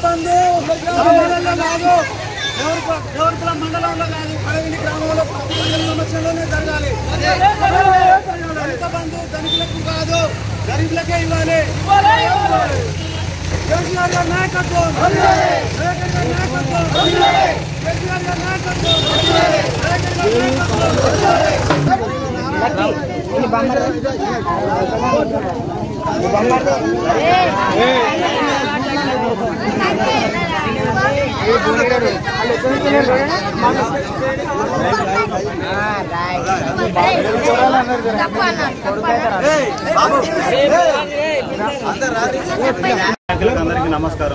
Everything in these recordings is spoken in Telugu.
బంధు మండలంలో కాదు దేవరప- దేవరపల మండలంలో కాదు పడవిని గ్రామంలో ప్రజల సమస్యలోనే జరగాలి దళిత బంధు ధనికులకు కాదు గరీబులకే ఇవ్వాలి కేసీఆర్ గారి నాయకత్వం రేవంత్ గారి నాయకత్వం కేసీఆర్ గారి నాయకత్వం రేవంత్ గారి నాయకత్వం నాయకులకు అందరికీ నమస్కారం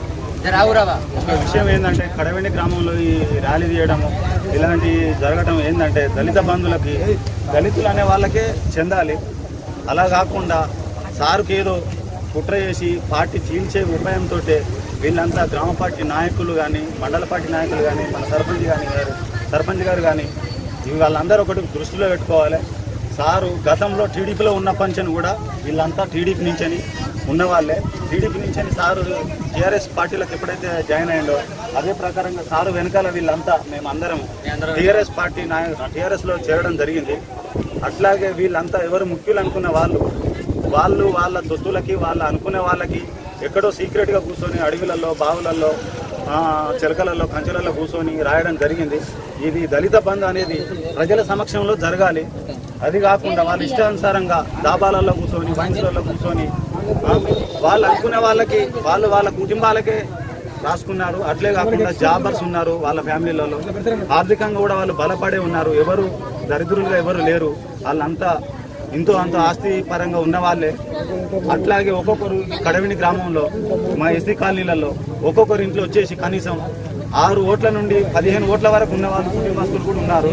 ఒక విషయం ఏంటంటే కడవెండి గ్రామంలో ఈ ర్యాలీ తీయడము ఇలాంటి జరగడం ఏంటంటే దళిత బంధువులకి దళితులు అనే వాళ్ళకే చెందాలి అలా కాకుండా సారుకి ఏదో కుట్ర చేసి పార్టీ చీల్చే ఉపాయంతో వీళ్ళంతా గ్రామ పార్టీ నాయకులు కానీ మండల పార్టీ నాయకులు కానీ మన సర్పంచ్ కానీ గారు సర్పంచ్ గారు కానీ ఇవి వాళ్ళందరూ ఒకటి దృష్టిలో పెట్టుకోవాలి సారు గతంలో టీడీపీలో ఉన్న పంచని కూడా వీళ్ళంతా టీడీపీ నుంచని ఉన్నవాళ్ళే టీడీపీ నుంచని సారు టీఆర్ఎస్ పార్టీలకు ఎప్పుడైతే జాయిన్ అయ్యిండో అదే ప్రకారంగా సారు వెనకాల వీళ్ళంతా మేము అందరం టీఆర్ఎస్ పార్టీ నాయ టీఆర్ఎస్లో చేరడం జరిగింది అట్లాగే వీళ్ళంతా ఎవరు ముఖ్యులు అనుకున్న వాళ్ళు వాళ్ళు వాళ్ళ దొత్తులకి వాళ్ళు అనుకునే వాళ్ళకి ఎక్కడో సీక్రెట్గా కూర్చొని అడవులలో బావులలో ఆ, చిలకలలో కంచెలలో కూర్చొని రాయడం జరిగింది ఇది దళిత బంద్ అనేది ప్రజల సమక్షంలో జరగాలి అది కాకుండా వాళ్ళ ఇష్టానుసారంగా దాబాలలో కూర్చొని వైన్స్లలో కూర్చొని ఆ, వాళ్ళు అనుకునే వాళ్ళకి వాళ్ళు వాళ్ళ కుటుంబాలకే రాసుకున్నారు అట్లే కాకుండా జాబర్స్ ఉన్నారు వాళ్ళ ఫ్యామిలీలలో ఆర్థికంగా కూడా వాళ్ళు బలపడే ఉన్నారు ఎవరు దరిద్రులుగా ఎవరు లేరు వాళ్ళంతా ఇంతో అంత ఆస్తి పరంగా ఉన్న వాళ్ళే అట్లాగే ఒక్కొక్కరు ఈ కడవిని గ్రామంలో మా ఎస్సీ కాలనీలలో ఒక్కొక్కరు ఇంట్లో వచ్చేసి కనీసం ఆరు ఓట్ల నుండి పదిహేను ఓట్ల వరకు ఉన్న వాళ్ళు కుటుంబస్తులు కూడా ఉన్నారు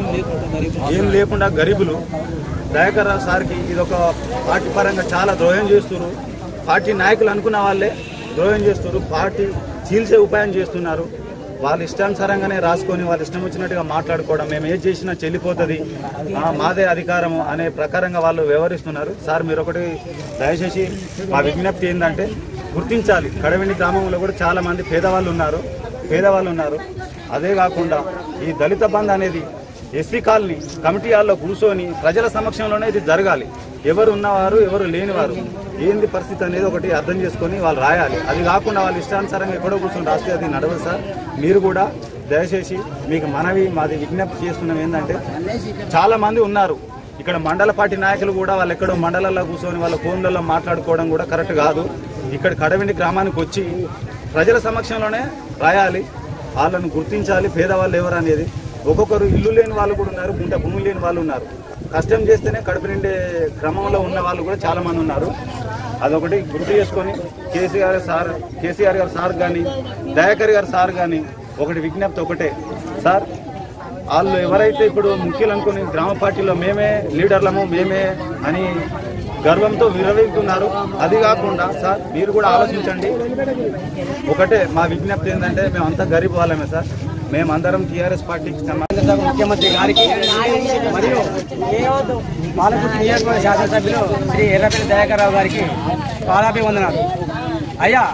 ఏం లేకుండా గరీబులు దయాకర్ రావు సార్కి ఇది ఒక పార్టీ పరంగా చాలా ద్రోహం చేస్తున్నారు పార్టీ నాయకులు అనుకున్న వాళ్ళే ద్రోహం చేస్తున్నారు పార్టీ చీల్చే ఉపాయం చేస్తున్నారు వాళ్ళ ఇష్టానుసారంగానే రాసుకొని వాళ్ళ ఇష్టం వచ్చినట్టుగా మాట్లాడుకోవడం మేము ఏది చేసినా చెల్లిపోతుంది ఆ, మాదే అధికారము అనే ప్రకారంగా వాళ్ళు వ్యవహరిస్తున్నారు సార్ మీరు ఒకటి దయచేసి మా విజ్ఞప్తి ఏంటంటే గుర్తించాలి కడవెండి గ్రామంలో కూడా చాలా మంది పేదవాళ్ళు ఉన్నారు పేదవాళ్ళు ఉన్నారు అదే కాకుండా ఈ దళిత బంద్ అనేది ఎస్సీ కాలనీ కమిటీ హాల్లో కూర్చొని ప్రజల సమక్షంలోనే ఇది జరగాలి ఎవరు ఉన్నవారు ఎవరు లేనివారు ఏంది పరిస్థితి అనేది ఒకటి అర్థం చేసుకొని వాళ్ళు రాయాలి అది కాకుండా వాళ్ళ ఇష్టానుసారంగా ఎక్కడో కూర్చొని రాస్తే అది నడవదు సార్ మీరు కూడా దయచేసి మీకు మనవి మాది విజ్ఞప్తి చేస్తున్నాం ఏంటంటే చాలా మంది ఉన్నారు ఇక్కడ మండల పార్టీ నాయకులు కూడా వాళ్ళు ఎక్కడో మండలాల్లో కూర్చొని వాళ్ళ ఫోన్లలో మాట్లాడుకోవడం కూడా కరెక్ట్ కాదు ఇక్కడ కడవిండి గ్రామానికి వచ్చి ప్రజల సమక్షంలోనే రాయాలి వాళ్ళను గుర్తించాలి పేదవాళ్ళు ఎవరు అనేది ఒక్కొక్కరు ఇల్లు లేని వాళ్ళు కూడా ఉన్నారు గుంట భూమి లేని వాళ్ళు ఉన్నారు కష్టం చేస్తేనే కడుపు నిండే క్రమంలో ఉన్న వాళ్ళు కూడా చాలా మంది ఉన్నారు అదొకటి గుర్తు చేసుకొని కేసీఆర్ సార్ కేసీఆర్ గారు సార్ కానీ దయాకర్ గారు సార్ కానీ ఒకటి విజ్ఞప్తి ఒకటే సార్ వాళ్ళు ఎవరైతే ఇప్పుడు ముఖ్యులు అనుకుని గ్రామ పార్టీలో మేమే లీడర్లము మేమే అని గర్వంతో విరవీగుతున్నారు అది కాకుండా సార్ మీరు కూడా ఆలోచించండి ఒకటే మా విజ్ఞప్తి ఏంటంటే మేమంతా గరీబ్ వాళ్ళమే సార్ మేమందరం టీఆర్ఎస్ పార్టీకి సంబంధించిన ముఖ్యమంత్రి గారికి మరియు పాలకుర్తి నియోజకవర్గ శాసనసభ్యులు శ్రీ ఎర్రపల్లి దయాకర్ రావు గారికి పాదాభివందనాలు అయ్యా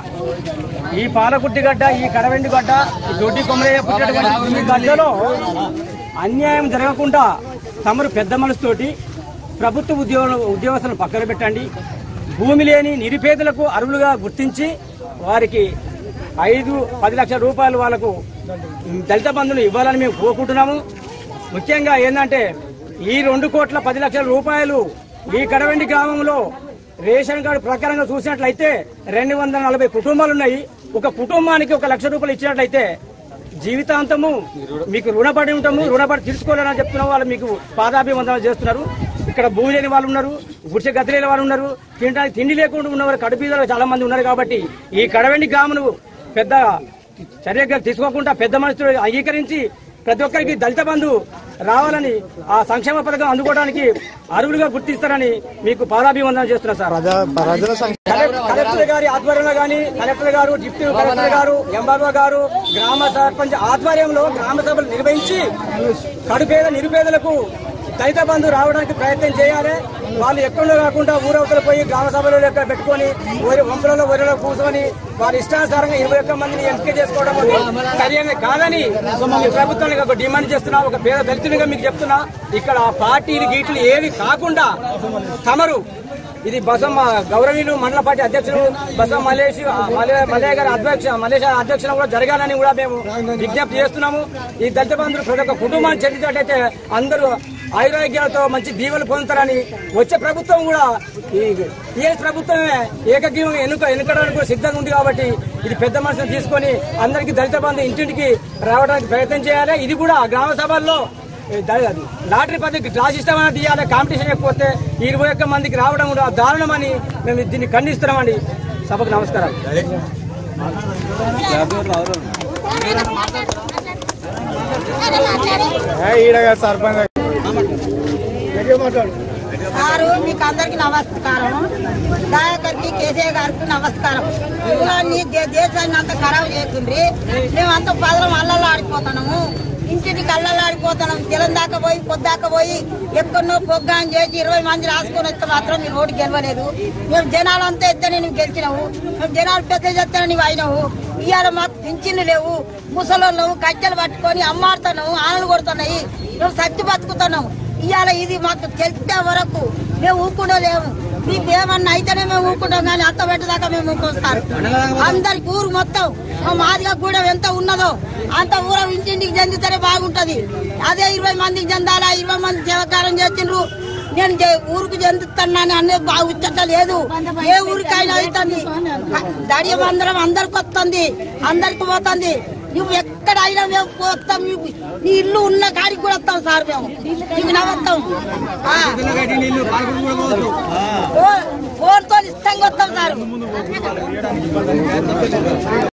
ఈ పాలకుర్తి గడ్డ ఈ కడవెండి గడ్డ ఈ దొడ్డి కొమ్మరయ్య పుట్టినటువంటి ఈ గడ్డలో అన్యాయం జరగకుండా తమరు పెద్ద మనసుతోటి ప్రభుత్వ ఉద్యోగ ఉద్యోగస్తులను పక్కన పెట్టండి భూమి లేని నిరుపేదలకు అర్హులుగా గుర్తించి వారికి ఐదు పది లక్షల రూపాయలు వాళ్ళకు దళిత బంధువులు ఇవ్వాలని మేము కోరుకుంటున్నాము ముఖ్యంగా ఏంటంటే ఈ రెండు కోట్ల పది లక్షల రూపాయలు ఈ కడవెండి గ్రామంలో రేషన్ కార్డు ప్రకారంగా చూసినట్లయితే రెండు వందల నలభై కుటుంబాలు ఉన్నాయి ఒక కుటుంబానికి ఒక లక్ష రూపాయలు ఇచ్చినట్లయితే జీవితాంతము మీకు రుణపడి ఉంటాము రుణపడి తీర్చుకోవాలని చెప్తున్న వాళ్ళు మీకు పాదాభివందనాలు చేస్తున్నారు ఇక్కడ భూమి లేని వాళ్ళు ఉన్నారు గుడిసె గతి లేని వాళ్ళు ఉన్నారు తినడానికి తిండి లేకుండా ఉన్నవారు కడుపీదలు చాలా మంది ఉన్నారు కాబట్టి ఈ కడవెండి గ్రామను పెద్ద చర్యగా తీసుకోకుండా పెద్ద మనుషులు అంగీకరించి ప్రతి ఒక్కరికి దళిత బంధు రావాలని ఆ సంక్షేమ పథకం అందుకోవడానికి అర్హులుగా గుర్తిస్తారని మీకు పాదాభివందనం చేస్తున్నా సార్ కలెక్టర్ కలెక్టర్ గారి ఆధ్వర్యంలో గాని కలెక్టర్ గారు డిప్యూటీ కలెక్టర్ గారు ఎంఆర్ఓ గారు గ్రామ సర్పంచ్ ఆధ్వర్యంలో గ్రామ సభలు నిర్వహించి కడుపేద నిరుపేదలకు దళిత బంధు రావడానికి ప్రయత్నం చేయాలి వాళ్ళు ఎక్కడో కాకుండా ఊరవతలు పోయి గ్రామ సభలో లెక్క పెట్టుకొని ఊరి వంపులలో ఊరిలో కూర్చొని వాళ్ళ ఇష్టానుసారంగా ఇరవై ఒక్క మందిని ఎంపిక చేసుకోవడం అనేది సరైనది కాదని ఈ ప్రభుత్వానికి ఒక డిమాండ్ చేస్తున్నా ఒక పేద దళితునిగా మీకు చెప్తున్నా ఇక్కడ పార్టీలు గీట్లు ఏవి కాకుండా తమరు ఇది బసమ్మ గౌరవీయులు మండల పార్టీ అధ్యక్షులు బసమ్మ మలేష్ మలే- మలయ గారి అధ్యక్ష మలేషియా అధ్యక్షులు కూడా జరగాలని కూడా మేము విజ్ఞప్తి చేస్తున్నాము ఈ దళిత బంధువులు ప్రతి ఒక్క కుటుంబాన్ని చెందినట్టయితే అందరూ ఆయురారోగ్యాలతో మంచి దీవెలు పొందుతారని వచ్చే ప్రభుత్వం కూడా ఈ టీఎస్ ప్రభుత్వమే ఏకగ్రీవం ఎన్నుక ఎన్నుకోవడానికి కూడా సిద్ధంగా ఉంది కాబట్టి ఇది పెద్ద మనసును తీసుకొని అందరికీ దళిత బంధు ఇంటింటికి రావడానికి ప్రయత్నం చేయాలి ఇది కూడా గ్రామ సభల్లో ఏ ద- అది లాటరీ పద్ధతి డ్రా సిస్టమ్ అనేది తీయాలి కాంపిటీషన్ అయిపోతే ఇరవై ఒక్క మందికి రావడం కూడా దారుణమని మేము దీన్ని ఖండిస్తున్నామండి సభకు నమస్కారం సారు మీకు అందరికి నమస్కారం దయాకర్కి కేసీఆర్ గారికి నమస్కారం ఊరాన్ని దే- దేశాన్ని అంత ఖరాబ్ చేస్తుంది మేమంతా పదలం అల్లల్లో ఆడిపోతున్నాము ఇంటికి అల్లల్లో ఆడిపోతున్నాం జలం దాకా పోయి పొద్దాక పోయి ఎక్కడో పొగ్గాం చేసి ఇరవై మంది రాసుకొని వస్తే మాత్రం మీరు ఓటు గెలవలేదు మేము జనాలంతా ఎత్తనే నువ్వు గెలిచినావు మేము జనాలు పెద్ద చెత్తనే నువ్వు అయినావు ఇవాళ మాకు పింఛన్లు లేవు ముసలోళ్ళు కట్టెలు పట్టుకొని అమ్మాడుతున్నావు ఆనలు కొడుతున్నాయి మేము సత్తి బతుకుతున్నాము ఇవాళ ఇది మాకు తెలిసే వరకు మేము ఊకుండా లేము మీకు ఏమన్నా అయితేనే మేము ఊకుంటాం కానీ అంత పెట్టదాకా మేము ఊకొస్తారు అందరికి ఊరు మొత్తం మా మాదిగా కూడా ఎంత ఉన్నదో అంత ఊర ఇంటింటికి చెందితేనే బాగుంటది అదే ఇరవై మందికి చెందాలా ఇరవై మంది సేవకారం చేసిండ్రు నేను జే- ఊరుకు చెందుతున్నాను అనేది బాగుచ్చట లేదు ఏ ఊరికైనా అవుతుంది దడియం అందరం అందరికి వస్తుంది అందరికి పోతుంది నువ్వు ఎక్కడ అయినా మేము పోతాం నీకు- నీ ఇల్లు ఉన్న కాడికి కూడా వస్తాం సార్ మేము నీకు నవ్వుతాం ఫోన్ తో ఇష్టంగా వస్తాం సార్